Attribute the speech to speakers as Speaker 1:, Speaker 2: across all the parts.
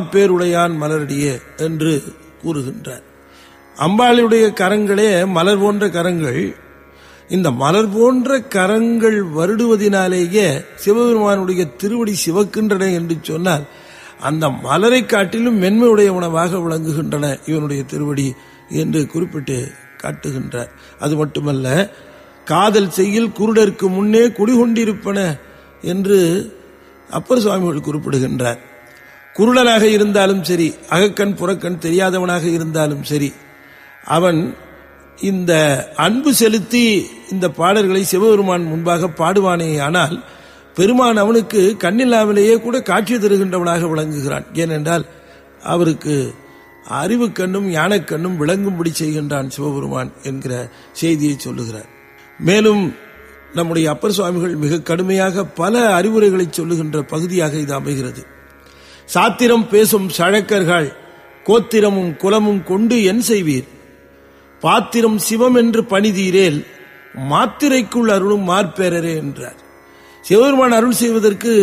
Speaker 1: பேருடையான் மலரடியே என்று கூறுகின்றார் அம்பாளுடைய கரங்களே மலர் போன்ற கரங்கள் இந்த மலர் போன்ற கரங்கள் வருடுவதினாலேயே சிவபெருமானுடைய திருவடி சிவக்கின்றன என்று சொன்னால் அந்த மலரை காட்டிலும் மென்மையுடையவனவாக விளங்குகின்றன இவனுடைய திருவடி என்று குறிப்பிட்டு காட்டுகின்றார் அது மட்டுமல்ல காதல் செய்யில் குருடருக்கு முன்னே குடிகொண்டிருப்பன என்று அப்பர் சுவாமிகள் குறிப்பிடுகின்றார் குருடனாக இருந்தாலும் சரி அகக்கண் புறக்கண் தெரியாதவனாக இருந்தாலும் சரி அவன் இந்த அன்பு செலுத்தி இந்த பாடல்களை சிவபெருமான் முன்பாக பாடுவானே ஆனால் பெருமான் அவனுக்கு கண்ணில்லாமலேயே கூட காட்சி தருகின்றவனாக விளங்குகிறான் ஏனென்றால் அவருக்கு அறிவு கண்ணும் ஞானக்கண்ணும் விளங்கும்படி செய்கின்றான் சிவபெருமான் என்கிற செய்தியை சொல்லுகிறார் மேலும் நம்முடைய அப்பர் சுவாமிகள் மிக கடுமையாக பல அறிவுரைகளை சொல்லுகின்ற பகுதியாக இது அமைகிறது சாத்திரம் பேசும் சழக்கர்கள் கோத்திரமும் குலமும் கொண்டு என் செய்வீர் பாத்திரம் சிவம் என்று பணிதீரேல் மாத்திரைக்குள் அருளும் மார்பேரரே என்றார் சிவபெருமான் அருள் செய்வதற்கு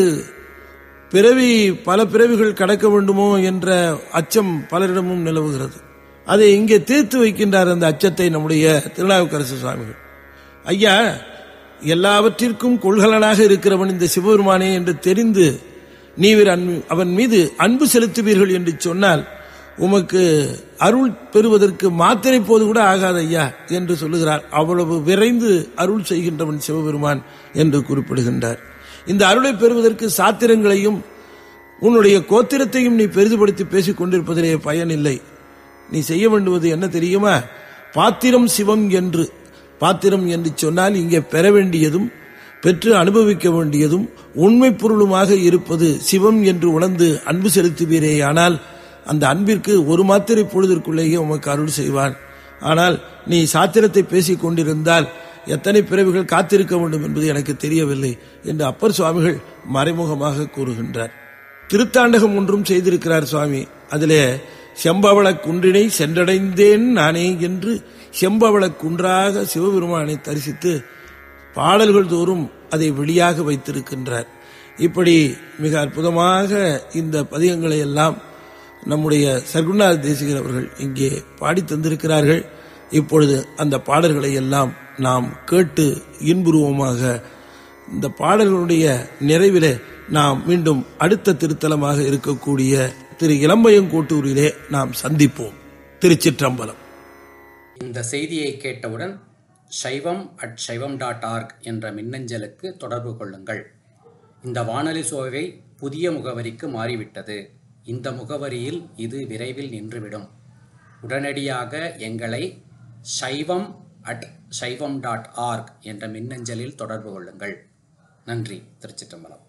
Speaker 1: பிறவி பல பிறவிகள் கடக்க வேண்டுமோ என்ற அச்சம் பலரிடமும் நிலவுகிறது அதை இங்கே தீர்த்து வைக்கின்றார் அந்த அச்சத்தை நம்முடைய திருநாவுக்கரசு சுவாமிகள் ஐயா எல்லாவற்றிற்கும் கொள்கலனாக இருக்கிறவன் இந்த சிவபெருமானே என்று தெரிந்து நீவர் அவன் மீது அன்பு செலுத்துவீர்கள் என்று சொன்னால் உமக்கு அருள் பெறுவதற்கு மாத்திரை போது கூட ஆகாது ஐயா என்று சொல்லுகிறார் அவ்வளவு விரைந்து அருள் செய்கின்றவன் சிவபெருமான் என்று குறிப்பிடுகின்றார் இந்த அருளை பெறுவதற்கு சாத்திரங்களையும் உன்னுடைய கோத்திரத்தையும் நீ பெரிதுபடுத்தி பேசிக் கொண்டிருப்பதிலே பயனில்லை நீ செய்ய வேண்டுவது என்ன தெரியுமா பாத்திரம் சிவம் என்று பாத்திரம் என்று சொன்னால் இங்கே பெற வேண்டியதும் பெற்று அனுபவிக்க வேண்டியதும் உண்மை பொருளுமாக இருப்பது சிவம் என்று உணர்ந்து அன்பு செலுத்துவீரே ஆனால் அந்த அன்பிற்கு ஒரு மாத்திரை பொழுதிற்குள்ளேயே உமக்கு அருள் செய்வான் ஆனால் நீ சாத்திரத்தை பேசிக் கொண்டிருந்தால் எத்தனை பிறவிகள் காத்திருக்க வேண்டும் என்பது எனக்கு தெரியவில்லை என்று அப்பர் சுவாமிகள் மறைமுகமாக கூறுகின்றார் திருத்தாண்டகம் ஒன்றும் செய்திருக்கிறார் சுவாமி அதிலே செம்பவள குன்றினை சென்றடைந்தேன் நானே என்று செம்பவள குன்றாக சிவபெருமானை தரிசித்து பாடல்கள் தோறும் அதை வெளியாக வைத்திருக்கின்றார் இப்படி மிக அற்புதமாக இந்த பதிகங்களை எல்லாம் நம்முடைய சர்க்குநாத தேசிகர் அவர்கள் இங்கே பாடி தந்திருக்கிறார்கள் இப்பொழுது அந்த பாடல்களை எல்லாம் நாம் கேட்டு இன்புருவமாக இந்த பாடல்களுடைய நிறைவிலே நாம் மீண்டும் அடுத்த திருத்தலமாக இருக்கக்கூடிய திரு இளம்பயங்கோட்டூரிலே நாம் சந்திப்போம் திருச்சிற்றம்பலம்
Speaker 2: இந்த செய்தியை கேட்டவுடன் சைவம் அட் சைவம் டாட் ஆர்க் என்ற மின்னஞ்சலுக்கு தொடர்பு கொள்ளுங்கள் இந்த வானொலி சோவை புதிய முகவரிக்கு மாறிவிட்டது இந்த முகவரியில் இது விரைவில் நின்றுவிடும் உடனடியாக எங்களை சைவம் அட் சைவம் டாட் ஆர்க் என்ற மின்னஞ்சலில் தொடர்பு கொள்ளுங்கள் நன்றி திருச்சிற்றம்பலம்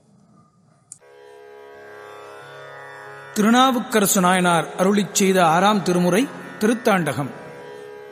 Speaker 3: திருநாவுக்கரசு நாயனார் அருளிச் செய்த ஆறாம் திருமுறை திருத்தாண்டகம்